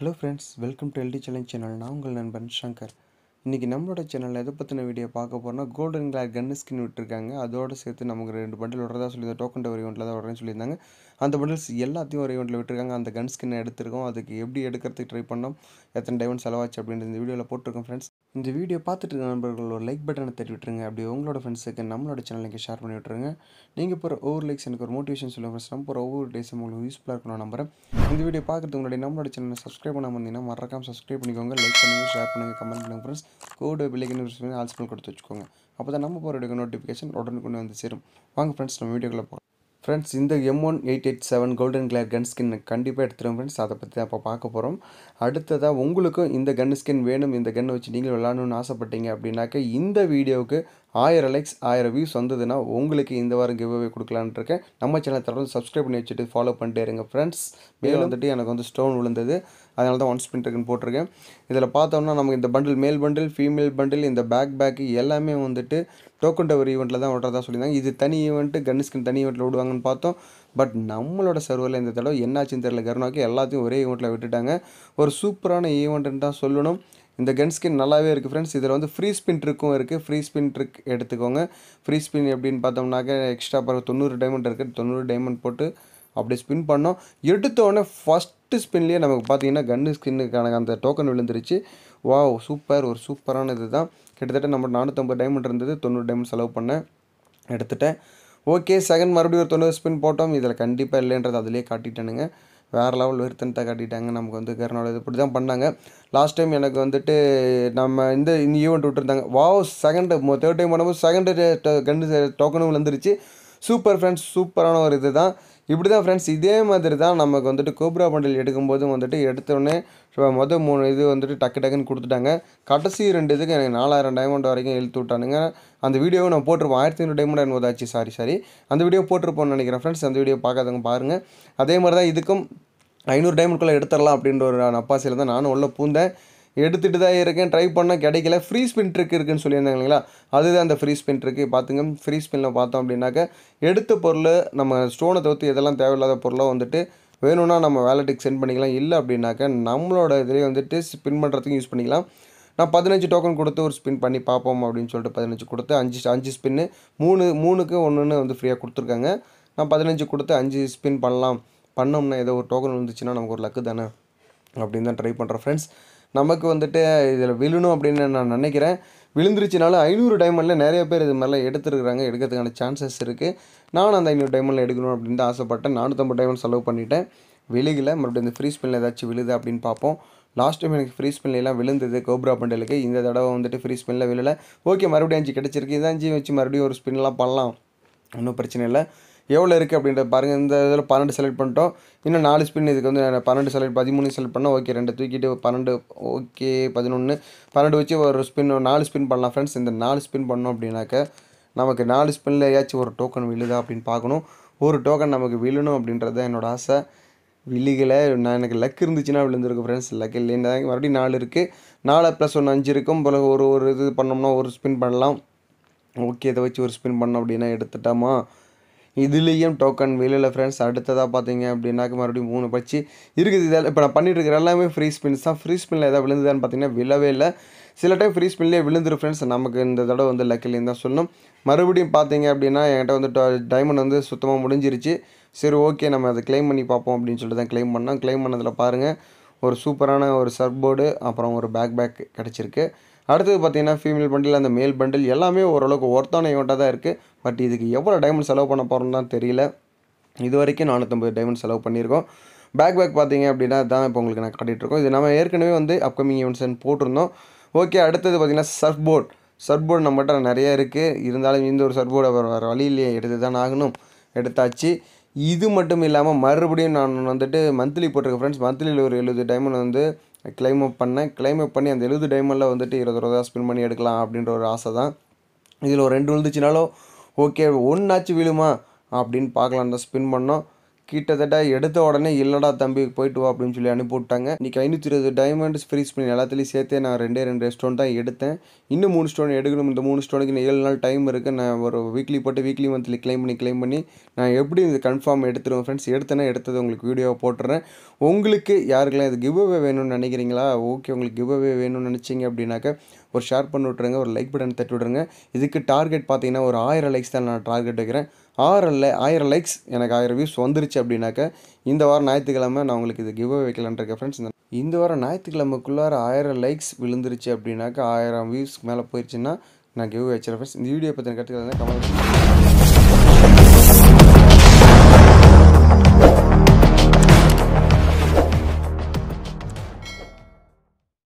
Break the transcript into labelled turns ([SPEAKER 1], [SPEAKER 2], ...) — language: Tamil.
[SPEAKER 1] hello friends welcome to L D challenge channel நான் உங்கள் நண்பன் சங்கர் இன்றைக்கி நம்மளோட சேனலில் எதை பற்றின வீடியோ பார்க்க போகிறோம்னா கோல்டன் கிளார் கன்னு ஸ்கின் விட்டுருக்காங்க அதோடு சேர்த்து நமக்கு ரெண்டு பண்டில் விடுறதா சொல்லி டோக்கன் ஒரு ஈவெண்ட்டில் தான் விடுறேன்னு சொல்லியிருந்தாங்க அந்த பண்டில்ஸ் எல்லாத்தையும் ஒரு ஈவெண்ட்டில் விட்டுருக்காங்க அந்த கன் ஸ்கின்னை எடுத்திருக்கோம் அதுக்கு எப்படி எடுக்கிறதுக்கு ட்ரை பண்ணோம் எத்தனை டைமண்ட் செலவாச்சு அப்படின்ற இந்த வீடியோவில் போட்டிருக்கோம் ஃப்ரெண்ட்ஸ் இந்த வீடியோ பார்த்துட்டு இருக்க நண்பர்கள் ஒரு லைக் பட்டனை தட்டி விட்டுருங்க அப்படி உங்களோட ஃப்ரெண்ட்ஸுக்கு நம்மளோட சேனலுக்கு ஷேர் பண்ணி விட்டுருங்க நீங்கள் போகிற ஒவ்வொரு லைக்ஸ் எனக்கு ஒரு மோட்டிவேஷன் சொல்லுங்கள் ஃப்ரெண்ட்ஸ் நம்ம போகிற ஒவ்வொரு டேஸ் உங்களுக்கு யூஸ்ஃபுல்லாக இருக்கணும் நம்புறேன் இந்த வீடியோ பார்க்குறதுக்கு முன்னாடி நம்மளோட சேனலை சப்ஸ்கிரைப் பண்ணாமல் இருந்தீங்கன்னா மறக்காம சப்ஸ்கிரைப் பண்ணிக்கோங்க லைக் பண்ணுங்கள் ஷேர் பண்ணுங்கள் கமெண்ட் பண்ணுங்கள் ஃப்ரெண்ட்ஸ் கோடு பிள்ளைக்கு ஆல்ஸ்பெல் கொடுத்து வச்சுக்கோங்க அப்போ தான் நம்ம போகிற வீடியோ நோட்டிஃபிகேஷன் உடனுக்குன்னு வந்து சேரும் வாங்க ஃப்ரெண்ட்ஸ் நம்ம வீடியோக்குள்ளே போகலாம் ஃப்ரெண்ட்ஸ் இந்த M one eight eight seven golden glare gun skin கண்டிப்பாக எடுத்துருவோம் ஃப்ரெண்ட்ஸ் அதை பற்றி தான் இப்போ பார்க்க போகிறோம் அடுத்ததாக உங்களுக்கும் இந்த கன் ஸ்கின் வேணும் இந்த கன்னை வச்சு நீங்கள் விளாடணும்னு ஆசைப்பட்டீங்க அப்படின்னாக்க இந்த வீடியோவுக்கு ஆயிரம் லைக்ஸ் ஆயிரம் வியூஸ் வந்ததுன்னா உங்களுக்கு இந்த வாரம் கிவ் அவே கொடுக்கலான்னு இருக்கேன் நம்ம சேனலை தொடர்ந்து சப்ஸ்கிரைப் பண்ணி வச்சுட்டு ஃபாலோ பண்ணிட்டே இருங்க ஃப்ரெண்ட்ஸ் மேலே வந்துட்டு எனக்கு வந்து ஸ்டோன் விழுந்தது அதனால தான் ஒன் ஸ்பின் இருக்குன்னு போட்டிருக்கேன் இதில் பார்த்தோம்னா நமக்கு இந்த bundle male bundle female bundle இந்த பேக் பேக்கு எல்லாமே வந்துட்டு டோக்கன் டவர் ஈவெண்ட்டில் தான் விட்றதா சொல்லியிருந்தாங்க இது தனி ஈவெண்ட்டு கன் ஸ்கின் தனி ஈவெண்ட்டில் விடுவாங்கன்னு பார்த்தோம் பட் நம்மளோட சர்வரில் இந்த தடவை என்னாச்சுன்னு தெரியல கருணாக்கி எல்லாத்தையும் ஒரே ஈவெண்ட்டில் விட்டுட்டாங்க ஒரு சூப்பரான ஈவெண்ட்டுன்னு தான் சொல்லணும் இந்த கன் ஸ்கின் நல்லாவே இருக்குது ஃப்ரெண்ட்ஸ் இதில் வந்து ஃப்ரீ ஸ்பின் ட்ரிக்கும் இருக்குது ஃப்ரீ ஸ்பின் ட்ரிக் எடுத்துக்கோங்க ஃப்ரீ ஸ்பின் எப்படின்னு பார்த்தோம்னாக்க எக்ஸ்ட்ரா பிறகு தொண்ணூறு டைமண்ட் இருக்குது தொண்ணூறு டைமண்ட் போட்டு அப்படி ஸ்பின் பண்ணோம் எடுத்தோடனே ஃபஸ்ட்டு ஸ்பின்லேயே நமக்கு பார்த்தீங்கன்னா கன்னு ஸ்கின்னுக்கான அந்த டோக்கன் விழுந்துருச்சு வாவ் சூப்பர் ஒரு சூப்பரான இது தான் கிட்டத்தட்ட நம்ம நானூற்றம்பது டைமண்ட் இருந்தது தொண்ணூறு டைமண்ட் செலவு பண்ணேன் எடுத்துட்டேன் ஓகே செகண்ட் மறுபடியும் ஒரு தொண்ணூறு ஸ்பின் போட்டோம் இதில் கண்டிப்பாக இல்லைன்றது அதிலே காட்டிட்டானுங்க வேறு லெவல் வெறுத்தனத்தை காட்டிட்டாங்க நமக்கு வந்து கருணாவில் இது இப்படி தான் பண்ணாங்க லாஸ்ட் டைம் எனக்கு வந்துட்டு நம்ம இந்த இந்த ஈவெண்ட் விட்டுருந்தாங்க வாவ் செகண்டு தேர்ட் டைம் பண்ணும்போது செகண்டு கண்டு டோக்கனும் விழுந்துருச்சு சூப்பர் ஃப்ரெண்ட்ஸ் சூப்பரான ஒரு இது தான் இப்படி தான் ஃப்ரெண்ட்ஸ் இதே மாதிரி தான் நமக்கு வந்துட்டு கோப்ரா பண்டில் எடுக்கும்போதும் வந்துட்டு எடுத்தோடனே மொதல் மூணு இது வந்துட்டு டக்கு டக்குன்னு கொடுத்துட்டாங்க கடைசி ரெண்டு இதுக்கு எனக்கு நாலாயிரம் டைமண்ட் வரைக்கும் இழுத்து விட்டானுங்க அந்த வீடியோவை நான் போட்டிருப்போம் ஆயிரத்தி ஐநூறு டைமண்ட் என்பது ஆச்சு சாரி சாரி அந்த வீடியோ போட்டிருப்போம்னு நினைக்கிறேன் ஃப்ரெண்ட்ஸ் அந்த வீடியோ பார்க்காதவங்க பாருங்கள் அதே மாதிரி தான் இதுக்கும் ஐநூறு டைமண்ட்குள்ளே எடுத்துடலாம் அப்படின்ற ஒரு நப்பாசியில் தான் நானும் உள்ளே பூந்தேன் எடுத்துகிட்டு தான் இருக்கேன் ட்ரை பண்ணால் கிடைக்கல ஃப்ரீ ஸ்பின் ட்ரிக் இருக்குன்னு சொல்லியிருந்தாங்க இல்லைங்களா அதுதான் அந்த ஃப்ரீ ஸ்பின் ட்ரிக்கு பார்த்துங்க ஃப்ரீ ஸ்பின்னில் பார்த்தோம் அப்படின்னாக்க எடுத்த பொருள் நம்ம ஸ்டோனை தவிர்த்து எதெல்லாம் தேவையில்லாத பொருளோ வந்துட்டு வேணும்னா நம்ம வேலெட்டுக்கு சென்ட் பண்ணிக்கலாம் இல்லை அப்படின்னாக்க நம்மளோட இதுலேயே வந்துட்டு ஸ்பின் பண்ணுறதுக்கு யூஸ் பண்ணிக்கலாம் நான் பதினஞ்சு டோக்கன் கொடுத்து ஒரு ஸ்பின் பண்ணி பார்ப்போம் அப்படின்னு சொல்லிட்டு பதினஞ்சு கொடுத்து அஞ்சு அஞ்சு ஸ்பின்னு மூணு மூணுக்கு ஒன்றுன்னு வந்து ஃப்ரீயாக கொடுத்துருக்காங்க நான் பதினஞ்சு கொடுத்து அஞ்சு ஸ்பின் பண்ணலாம் பண்ணோம்னா ஏதோ ஒரு டோக்கன் வந்துச்சுன்னா நமக்கு ஒரு லக்கு தானே அப்படின்னு தான் ட்ரை பண்ணுறேன் ஃப்ரெண்ட்ஸ் நமக்கு வந்துட்டு இதில் விழணும் அப்படின்னு நான் நினைக்கிறேன் விழுந்துருச்சுனாலும் ஐநூறு டைமண்டில் நிறைய பேர் இது மாதிரிலாம் எடுத்துருக்குறாங்க எடுக்கிறதுக்கான சான்சஸ் இருக்குது நானும் அந்த ஐநூறு டைமண்டில் எடுக்கணும் அப்படின்னு தான் ஆசைப்பட்டேன் நானூற்றம்பது டைமண்ட் செலவு பண்ணிட்டேன் விழுகல மறுபடியும் இந்த ஃப்ரீ ஸ்பின்னில் ஏதாச்சும் விழுது அப்படின்னு பார்ப்போம் லாஸ்ட் டைம் எனக்கு ஃப்ரீ ஸ்பின்லாம் விழுந்தது கோப்ரா பண்டலுக்கு இந்த தடவை வந்துட்டு ஃப்ரீ ஸ்பின்னில் விழல ஓகே மறுபடியும் அஞ்சு கிடச்சிருக்கு இதான் அஞ்சு வச்சு மறுபடியும் ஒரு ஸ்பின்லாம் பண்ணலாம் ஒன்றும் பிரச்சனை இல்லை எவ்வளோ இருக்குது அப்படின்றத பாருங்கள் இந்த இதில் பன்னெண்டு செலக்ட் பண்ணிட்டோம் இன்னும் நாலு ஸ்பின் இதுக்கு வந்து நான் பன்னெண்டு செலக்ட் பதிமூணு செலக்ட் பண்ணால் ஓகே ரெண்டு தூக்கிட்டு பன்னெண்டு ஓகே பதினொன்று பன்னெண்டு வச்சு ஒரு ஸ்பின் நாலு ஸ்பின் பண்ணலாம் ஃப்ரெண்ட்ஸ் இந்த நாலு ஸ்பின் பண்ணோம் அப்படின்னாக்க நமக்கு நாலு ஸ்பின்னில் ஏதாச்சும் ஒரு டோக்கன் விழுதா அப்படின்னு பார்க்கணும் ஒரு டோக்கன் நமக்கு விழணும் அப்படின்றது தான் என்னோடய ஆசை விழிகளை நான் எனக்கு லக் இருந்துச்சுன்னா விழுந்திருக்கு ஃப்ரெண்ட்ஸ் லக் இல்லைன்னா மறுபடியும் நாலு இருக்குது நாலு ப்ளஸ் ஒன்று அஞ்சு இருக்கும் போல ஒரு ஒரு இது பண்ணோம்னா ஒரு ஸ்பின் பண்ணலாம் ஓகே இதை வச்சு ஒரு ஸ்பின் பண்ணோம் அப்படின்னா எடுத்துட்டோமா இதுலேயும் டோக்கன் வெளியில் ஃப்ரெண்ட்ஸ் அடுத்ததாக பார்த்தீங்க அப்படின்னாக்க மறுபடியும் மூணு பச்சு இருக்குது இதில் இப்போ நான் பண்ணிட்டு இருக்கிற எல்லாமே ஃப்ரீ ஸ்பின்ஸ் தான் ஃப்ரீ ஸ்பின்னில் எதாவது விழுந்துதான்னு பார்த்தீங்கன்னா விழவே இல்லை சில டைம் ஃப்ரீ ஸ்பின்லேயே விழுந்துரு ஃப்ரெண்ட்ஸ் நமக்கு இந்த தடவை வந்து லக்கிலேருந்து தான் சொல்லணும் மறுபடியும் பார்த்தீங்க அப்படின்னா என்கிட்ட வந்து டைமண்ட் வந்து சுத்தமாக முடிஞ்சிருச்சு சரி ஓகே நம்ம அதை க்ளைம் பண்ணி பார்ப்போம் அப்படின்னு சொல்லிட்டு தான் க்ளைம் பண்ணோம் க்ளைம் பண்ணதில் பாருங்கள் ஒரு சூப்பரான ஒரு சர்ப் போர்டு அப்புறம் ஒரு பேக் பேக் கிடச்சிருக்கு அடுத்தது பார்த்தீங்கன்னா ஃபீமேல் பண்டில் அந்த மேல் பண்டில் எல்லாமே ஓரளவுக்கு ஒர்த்தான ஈவெண்ட்டாக தான் இருக்குது பட் இதுக்கு எவ்வளோ டைமண்ட் செலவு பண்ண போகிறோம்னு தான் தெரியல இது வரைக்கும் நானூற்றம்பது டைமண்ட் செலவு பண்ணியிருக்கோம் பேக் பேக் பார்த்தீங்க அப்படின்னா தான் இப்போ உங்களுக்கு நான் காட்டிகிட்ருக்கோம் இது நம்ம ஏற்கனவே வந்து அப்கமிங் ஈவெண்ட்ஸ் போட்டிருந்தோம் ஓகே அடுத்தது பார்த்திங்கன்னா சர்ஃப் போர்ட் சர்ஃப் போர்டு நம்மகிட்ட நிறைய இருக்குது இருந்தாலும் இந்த ஒரு சர்ஃப் போர்டை வேறு வழியிலேயே எடுத்து தான் ஆகணும் எடுத்தாச்சு இது மட்டும் இல்லாமல் மறுபடியும் நான் வந்துட்டு மந்த்லி போட்டிருக்கேன் ஃப்ரெண்ட்ஸ் மந்த்லியில் ஒரு எழுபது டைமண்ட் வந்து கிளைம் அப் பண்ணேன் கிளைம் அப் பண்ணி அந்த எழுபது டைமண்டில் வந்துட்டு இருபது ரூபா ஸ்பின் பண்ணி எடுக்கலாம் அப்படின்ற ஒரு ஆசை தான் இதில் ஒரு ரெண்டு விழுந்துச்சுனாலும் ஓகே ஒன்றாச்சும் விழுமா அப்படின்னு பார்க்கலாம் தான் ஸ்பின் பண்ணோம் கிட்டத்தட்ட எடுத்த உடனே இல்லைடா தம்பி போயிட்டு வா அப்படின்னு சொல்லி அனுப்பி விட்டாங்க இன்றைக்கி ஐநூற்றி இருபது டைமண்ட் ஃப்ரீ ஸ்பின் எல்லாத்துலேயும் சேர்த்தே நான் ரெண்டே ரெண்டு ஸ்டோன் தான் எடுத்தேன் இன்னும் மூணு ஸ்டோன் எடுக்கணும் இந்த மூணு ஸ்டோனுக்கு இன்னும் ஏழு நாள் டைம் இருக்குது நான் ஒரு வீக்லி போட்டு வீக்லி மந்த்லி க்ளைம் பண்ணி க்ளைம் பண்ணி நான் எப்படி இது கன்ஃபார்ம் எடுத்துருவேன் ஃப்ரெண்ட்ஸ் எடுத்தேன்னா எடுத்தது உங்களுக்கு வீடியோவை போட்டுறேன் உங்களுக்கு யாருக்கெல்லாம் இது கிவ் அவே வேணும்னு நினைக்கிறீங்களா ஓகே உங்களுக்கு கிவ் அவே வேணும்னு நினச்சிங்க அப்படின்னாக்க ஒரு ஷேர் பண்ணி விட்ருங்க ஒரு லைக் பட்டன் தட்டி விட்ருங்க இதுக்கு டார்கெட் பார்த்தீங்கன்னா ஒரு ஆயிரம் லைக்ஸ் தான் நான் டார்கெட் வைக்கிறேன் ஆயிரம் லை ஆயிரம் லைக்ஸ் எனக்கு ஆயிரம் வியூஸ் வந்துருச்சு அப்படின்னாக்க இந்த வாரம் ஞாயிற்றுக்கிழமை நான் உங்களுக்கு இது கிவ் வைக்கலான் இருக்கேன் ஃப்ரெண்ட்ஸ் இந்த வாரம் ஞாயிற்றுக்கிழமைக்குள்ளார ஆயிரம் லைக்ஸ் விழுந்துருச்சு அப்படின்னாக்க ஆயிரம் வியூஸ் மேலே போயிடுச்சுன்னா நான் கிவ் வச்சிருக்கேன் ஃப்ரெண்ட்ஸ் இந்த வீடியோ பற்றின கருத்துக்கள் கமெண்ட்